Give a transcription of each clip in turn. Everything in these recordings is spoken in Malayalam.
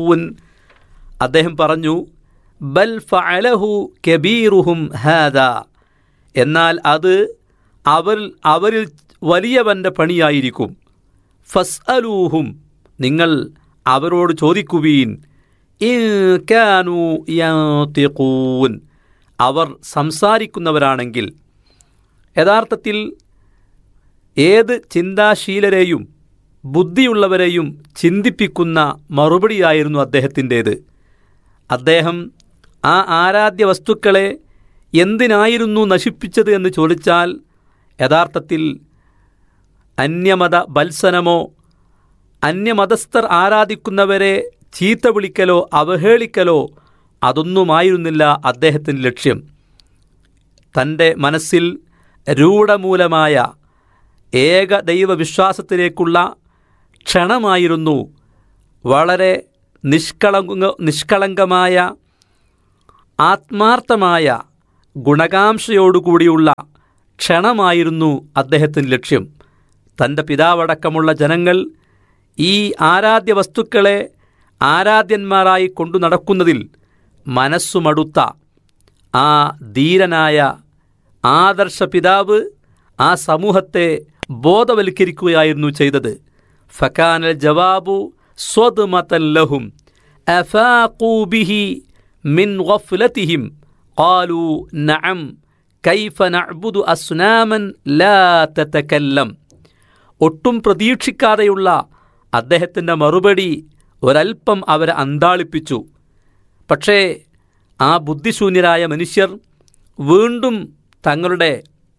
യന്തഖൂൻ അദ്ദേഹം പറഞ്ഞു ബൽ ഫഅലഹു കബീറുഹും ഹാദ എന്നാൽ അത് അവർ അവരിൽ വലിയവൻ്റെ പണിയായിരിക്കും ഫസ്അലൂഹും നിങ്ങൾ അവരോട് ചോദിക്കുവീൻ ഇൻ കാനൂ യന്തിഖൂൻ അവർ സംസാരിക്കുന്നവരാണെങ്കിൽ യഥാർത്ഥത്തിൽ ഏത് ചിന്താശീലരെയും ബുദ്ധിയുള്ളവരെയും ചിന്തിപ്പിക്കുന്ന മറുപടിയായിരുന്നു അദ്ദേഹത്തിൻ്റേത് അദ്ദേഹം ആ ആരാധ്യ വസ്തുക്കളെ എന്തിനായിരുന്നു നശിപ്പിച്ചത് എന്ന് ചോദിച്ചാൽ യഥാർത്ഥത്തിൽ അന്യമത ബത്സനമോ അന്യമതസ്ഥർ ആരാധിക്കുന്നവരെ ചീത്ത വിളിക്കലോ അവഹേളിക്കലോ അതൊന്നുമായിരുന്നില്ല അദ്ദേഹത്തിൻ്റെ ലക്ഷ്യം തൻ്റെ മനസ്സിൽ രൂഢമൂലമായ ഏക ദൈവവിശ്വാസത്തിലേക്കുള്ള ക്ഷണമായിരുന്നു വളരെ നിഷ്കളങ്ക നിഷ്കളങ്കമായ ആത്മാർത്ഥമായ ഗുണകാംക്ഷയോടുകൂടിയുള്ള ക്ഷണമായിരുന്നു അദ്ദേഹത്തിൻ്റെ ലക്ഷ്യം തൻ്റെ പിതാവടക്കമുള്ള ജനങ്ങൾ ഈ ആരാധ്യ വസ്തുക്കളെ ആരാധ്യന്മാരായി കൊണ്ടു നടക്കുന്നതിൽ മനസ്സുമടുത്ത ആ ധീരനായ ആദർശ പിതാവ് ആ സമൂഹത്തെ ബോധവൽക്കരിക്കുകയായിരുന്നു ചെയ്തത് ഫക്കാനൽ ജവാബു സ്വദ്മതൻ ലഹും അഫാഖൂ ബിഹി മിൻ ഗഫ്ലതിഹിം ഖാലൂ നഅം കൈഫ നഅ്ബുദു അസ്നാമൻ ലാ തതകല്ലം ഒട്ടും പ്രതീക്ഷിക്കാതെയുള്ള അദ്ദേഹത്തിൻ്റെ മറുപടി ഒരൽപ്പം അവരെ അന്താളിപ്പിച്ചു പക്ഷേ ആ ബുദ്ധിശൂന്യരായ മനുഷ്യർ വീണ്ടും തങ്ങളുടെ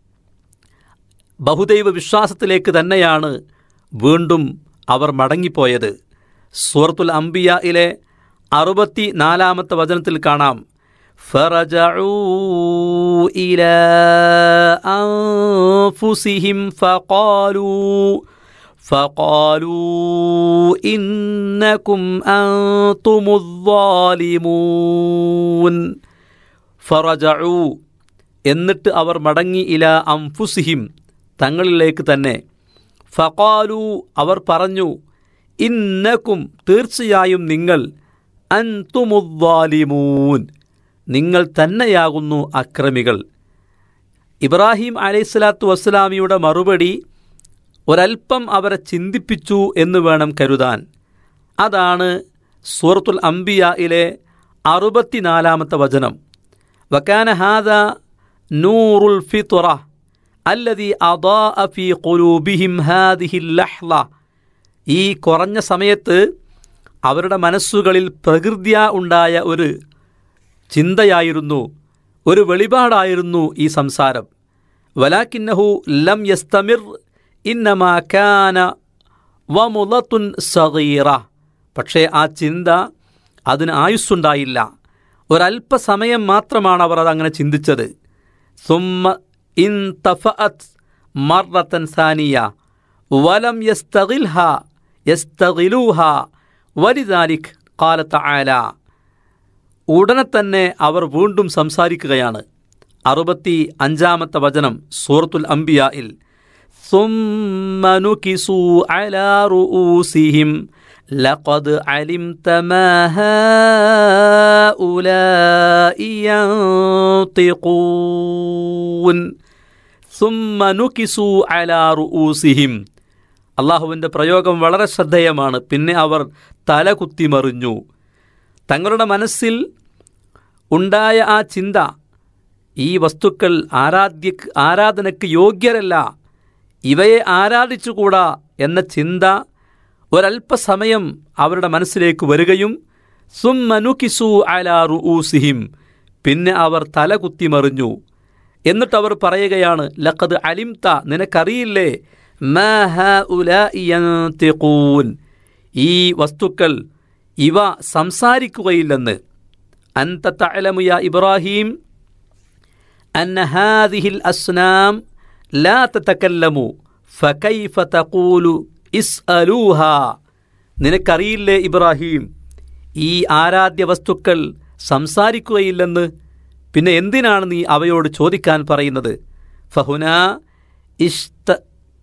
ബഹുദൈവ വിശ്വാസത്തിലേക്ക് തന്നെയാണ് വീണ്ടും അവർ മടങ്ങിപ്പോയത് സൂറത്തുൽ അംബിയയിലെ അറുപത്തി നാലാമത്തെ വചനത്തിൽ കാണാം فرجعوا إلى أنفسهم فقالوا فقالوا إنكم أنتم الظالمون فرجعوا എന്നിട്ട് അവർ മടങ്ങി ഇല അംഫുസിഹിം തങ്ങളിലേക്ക് തന്നെ ഫഖാലു അവർ പറഞ്ഞു ഇന്നക്കും തീർച്ചയായും നിങ്ങൾ അൻതുമുദ്വാലിമൂൻ നിങ്ങൾ തന്നെയാകുന്നു അക്രമികൾ ഇബ്രാഹിം അലൈഹിസ്സലാത്തു വസ്സലാമിയുടെ മറുപടി ഒരൽപ്പം അവരെ ചിന്തിപ്പിച്ചു എന്ന് വേണം കരുതാൻ അതാണ് സൂറത്തുൽ അംബിയയിലെ അറുപത്തിനാലാമത്തെ വചനം വക്കാന ഹാദ നൂറുൽ ഫിത്തുറ അല്ലതി അദാ ഫി ഖുലൂബിഹിം ഹാദിഹിൽ ലഹ്ള ഈ കുറഞ്ഞ സമയത്ത് അവരുടെ മനസ്സുകളിൽ പ്രകൃത്യ ഉണ്ടായ ഒരു ചിന്തയായിരുന്നു ഒരു വെളിപാടായിരുന്നു ഈ സംസാരം വലാക്കിന്നഹു ലം യസ്തമിർ ഇന്നമാ കാന വമുലത്തുൻ സഗീറ പക്ഷേ ആ ചിന്ത അതിന് ആയുസ്സുണ്ടായില്ല ഒരല്പസമയം മാത്രമാണ് അവർ അതങ്ങനെ ചിന്തിച്ചത് സുമ്മ ഇൻ തഫഅത്ത് മർറത്തൻ സാനിയ വലം യസ്തഗിൽഹ യസ്തഗിലൂഹ വലിദാലിക് കാലത്ത ആല ഉടനെ തന്നെ അവർ വീണ്ടും സംസാരിക്കുകയാണ് അറുപത്തി അഞ്ചാമത്തെ വചനം സൂറത്തുൽ അംബിയയിൽ ثم نكسوا على رؤوسهم لقد علمت ما هؤلاء ينطقون ثم نكسوا على رؤوسهم അള്ളാഹുവിൻ്റെ പ്രയോഗം വളരെ ശ്രദ്ധേയമാണ് പിന്നെ അവർ തല കുത്തിമറിഞ്ഞു തങ്ങളുടെ മനസ്സിൽ ഉണ്ടായ ആ ചിന്ത ഈ വസ്തുക്കൾ ആരാധ്യ ആരാധനയ്ക്ക് യോഗ്യരല്ല ഇവയെ ആരാധിച്ചുകൂടാ എന്ന ചിന്ത ഒരല്പസമയം അവരുടെ മനസ്സിലേക്ക് വരികയും സുമ്മനുകിസു അലാ റുഊസിഹിം പിന്നെ അവർ തല കുത്തിമറിഞ്ഞു എന്നിട്ട് അവർ പറയുകയാണ് ലഖദ് അലിംത നിനക്കറിയില്ലേ മാ ഹഉലാഇ യന്തിഖൂൻ ഈ വസ്തുക്കൾ ഇവ സംസാരിക്കുകയില്ലെന്ന് അൻത തഅലമു യാ ഇബ്രാഹിം അന്ന ഹാദിഹിൽ അസ്നാം ലാ തതകല്ലമു ഫകൈഫ തഖൂലു ഇസ്അലൂഹ നിനക്കറിയില്ലേ ഇബ്രാഹിം ഈ ആരാധ്യ വസ്തുക്കൾ സംസാരിക്കുകയില്ലെന്ന് പിന്നെ എന്തിനാണ് നീ അവയോട് ചോദിക്കാൻ പറയുന്നത് ഫഹുന ഇസ്ത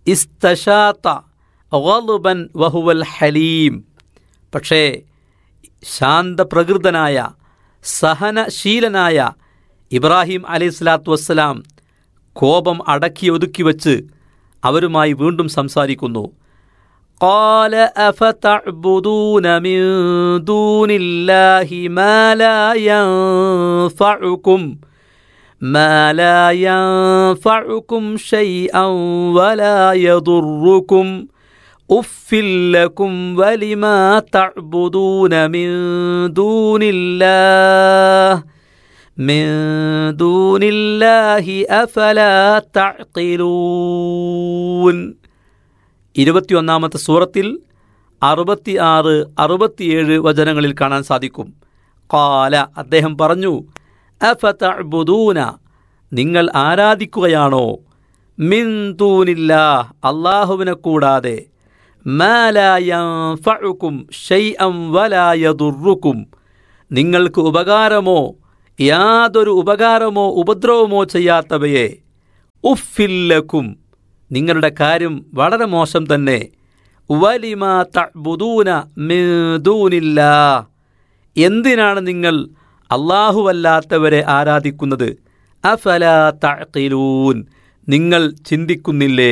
ഇസ്തഷാത്ത ഗളുബൻ വഹുവൽ ഹലീം പക്ഷേ ശാന്തപ്രകൃതനായ സഹനശീലനായ ഇബ്രാഹിം അലൈഹി സ്വലാത്തു വസ്സലാം കോപം അടക്കി ഒതുക്കി വച്ച് അവരുമായി വീണ്ടും സംസാരിക്കുന്നു قال أفتعبدون من دون الله ما لا ينفعكم ما لا ينفعكم شيئا ولا يضركم أف لكم ولما تعبدون من دون الله من دون الله أفلا تعقلون ഇരുപത്തിയൊന്നാമത്തെ സൂറത്തിൽ അറുപത്തി ആറ് അറുപത്തിയേഴ് വചനങ്ങളിൽ കാണാൻ സാധിക്കും കാല അദ്ദേഹം പറഞ്ഞു അഫതഅ്ബുദൂന നിങ്ങൾ ആരാധിക്കുകയാണോ മിൻ ദൂനില്ല അള്ളാഹുവിനെ കൂടാതെ മാലായഫുക്കും ഷൈഅം വലായദുറുക്കും നിങ്ങൾക്ക് ഉപകാരമോ യാതൊരു ഉപകാരമോ ഉപദ്രവമോ ചെയ്യാത്തവയെ ഉഫില്ലക്കും നിങ്ങളുടെ കാര്യം വളരെ മോശം തന്നെ വലിമ തബുദൂന മിദൂനില്ല എന്തിനാണ് നിങ്ങൾ അള്ളാഹുവല്ലാത്തവരെ ആരാധിക്കുന്നത് അഫല തഖിലൂൻ നിങ്ങൾ ചിന്തിക്കുന്നില്ലേ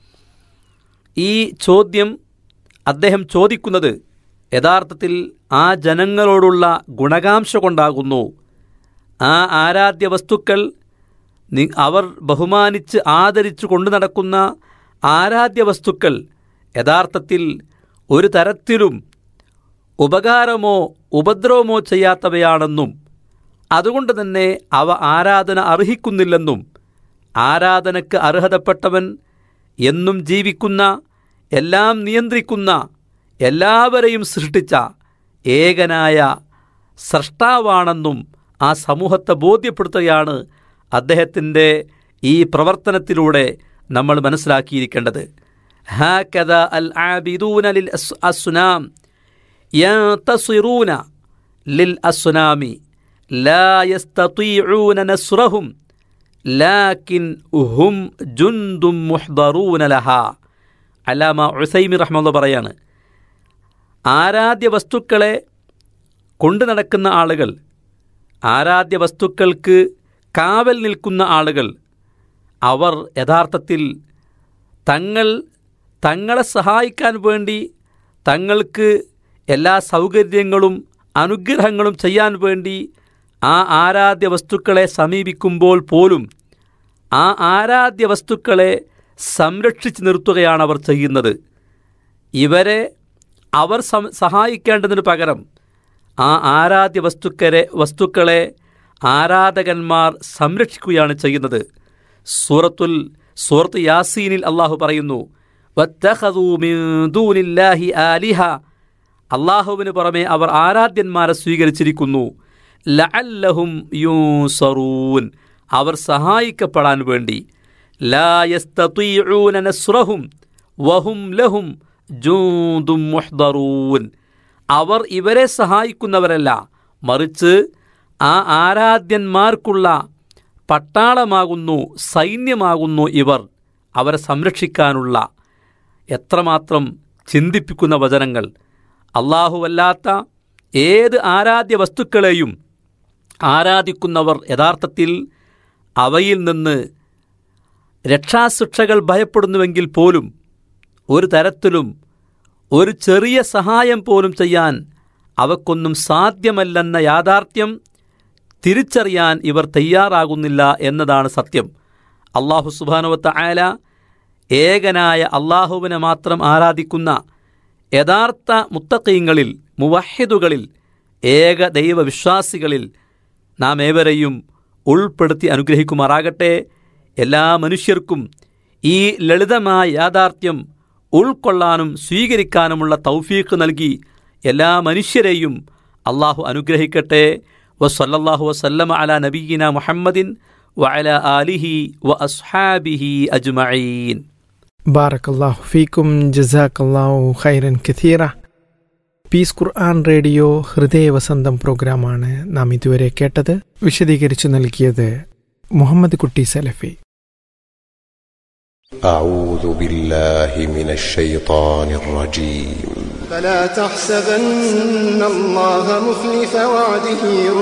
ഈ ചോദ്യം അദ്ദേഹം ചോദിക്കുന്നത് യഥാർത്ഥത്തിൽ ആ ജനങ്ങളോടുള്ള ഗുണകാംക്ഷ കൊണ്ടാകുന്നു ആ ആരാധ്യ വസ്തുക്കൾ നി- അവർ ബഹുമാനിച്ച് ആദരിച്ചു കൊണ്ടു നടക്കുന്ന ആരാധ്യ വസ്തുക്കൾ യഥാർത്ഥത്തിൽ ഒരു തരത്തിലും ഉപകാരമോ ഉപദ്രവമോ ചെയ്യാത്തവയാണെന്നും അതുകൊണ്ട് തന്നെ അവ ആരാധന അർഹിക്കുന്നില്ലെന്നും ആരാധനയ്ക്ക് അർഹതപ്പെട്ടവൻ എന്നും ജീവിക്കുന്ന എല്ലാം നിയന്ത്രിക്കുന്ന എല്ലാവരെയും സൃഷ്ടിച്ച ഏകനായ സ്രഷ്ടാവാണെന്നും ആ സമൂഹത്തെ ബോധ്യപ്പെടുത്തുകയാണ് അദ്ദേഹത്തിൻ്റെ ഈ പ്രവർത്തനത്തിലൂടെ നമ്മൾ മനസ്സിലാക്കിയിരിക്കേണ്ടത് ഹാക്കഥ അൽ ആബിദൂന ലിൽ അസ് അസ്നാം ينتصرون للأصنام لا يستطيعون نصرهم لكن هم جند محضرون لها അലാമ ഉസൈമി റഹ്മുള്ള പറയാണ് ആരാധ്യ വസ്തുക്കളെ കൊണ്ടു നടക്കുന്ന ആളുകൾ ആരാധ്യ വസ്തുക്കൾക്ക് കാവൽ നിൽക്കുന്ന ആളുകൾ അവർ യഥാർത്ഥത്തിൽ തങ്ങൾ തങ്ങളെ സഹായിക്കാൻ വേണ്ടി തങ്ങൾക്ക് എല്ലാ സൗകര്യങ്ങളും അനുഗ്രഹങ്ങളും ചെയ്യാൻ വേണ്ടി ആ ആരാധ്യ വസ്തുക്കളെ സമീപിക്കുമ്പോൾ പോലും ആ ആരാധ്യ വസ്തുക്കളെ സംരക്ഷിച്ച് നിർത്തുകയാണ് അവർ ചെയ്യുന്നത് ഇവരെ അവർ സം സഹായിക്കേണ്ടതിന് പകരം ആ ആരാധ്യ വസ്തുക്കരെ വസ്തുക്കളെ ആരാധകന്മാർ സംരക്ഷിക്കുകയാണ് ചെയ്യുന്നത് സൂറത്തുൽ സൂറത്ത് യാസീനിൽ അള്ളാഹു പറയുന്നു "വത്തഖദൂ മിൻ ദൂനില്ലാഹി ആലിഹ അള്ളാഹുവിന് പുറമെ അവർ ആരാധ്യന്മാരെ സ്വീകരിച്ചിരിക്കുന്നു ലഅല്ലഹും യൂസറൂൻ അവർ സഹായിക്കപ്പെടാൻ വേണ്ടി ലാ യസ്തതീഊന നസ്റഹും വഹും ലഹും ജൂദും മുഹ്ദറൂൻ അവർ ഇവരെ സഹായിക്കുന്നവരല്ല മറിച്ച് ആ ആരാധ്യന്മാർക്കുള്ള പട്ടാളമാകുന്നു സൈന്യമാകുന്നു ഇവർ അവരെ സംരക്ഷിക്കാനുള്ള എത്രമാത്രം ചിന്തിപ്പിക്കുന്ന വചനങ്ങൾ അള്ളാഹുവല്ലാത്ത ഏത് ആരാധ്യ വസ്തുക്കളെയും ആരാധിക്കുന്നവർ യഥാർത്ഥത്തിൽ അവയിൽ നിന്ന് രക്ഷാശിക്ഷകൾ ഭയപ്പെടുന്നുവെങ്കിൽ പോലും ഒരു തരത്തിലും ഒരു ചെറിയ സഹായം പോലും ചെയ്യാൻ അവക്കൊന്നും സാധ്യമല്ലെന്ന യാഥാർത്ഥ്യം തിരിച്ചറിയാൻ ഇവർ തയ്യാറാകുന്നില്ല എന്നതാണ് സത്യം അള്ളാഹു സുബാനുവത്ത ആല ഏകനായ അള്ളാഹുവിനെ മാത്രം ആരാധിക്കുന്ന യഥാർത്ഥ മുത്തക്കീങ്ങളിൽ മുവഹിദുകളിൽ ഏക ദൈവവിശ്വാസികളിൽ നാം ഏവരെയും ഉൾപ്പെടുത്തി അനുഗ്രഹിക്കുമാറാകട്ടെ എല്ലാ മനുഷ്യർക്കും ഈ ലളിതമായ യാഥാർത്ഥ്യം ഉൾക്കൊള്ളാനും സ്വീകരിക്കാനുമുള്ള തൗഫീഖ് നൽകി എല്ലാ മനുഷ്യരെയും അള്ളാഹു അനുഗ്രഹിക്കട്ടെ വസല്ലല്ലാഹു വസല്ലമ അല നബീന മുഹമ്മദിൻ വഅല ആലിഹി വ അസ്ഹാബിഹി അജ്മഈൻ ബാറക്കല്ലാഹു ഫീക്കും ജസാക്കല്ലാഹു ഖൈറൻ കഥീറ പീസ് ഖുർആൻ റേഡിയോ ഹൃദയവസന്തം പ്രോഗ്രാമാണ് നാം ഇതുവരെ കേട്ടത് വിശദീകരിച്ചു നൽകിയത് മുഹമ്മദ് കുട്ടി സലഫി أعوذ بالله من الشيطان الرجيم فلا تحسبن الله مخلف وعده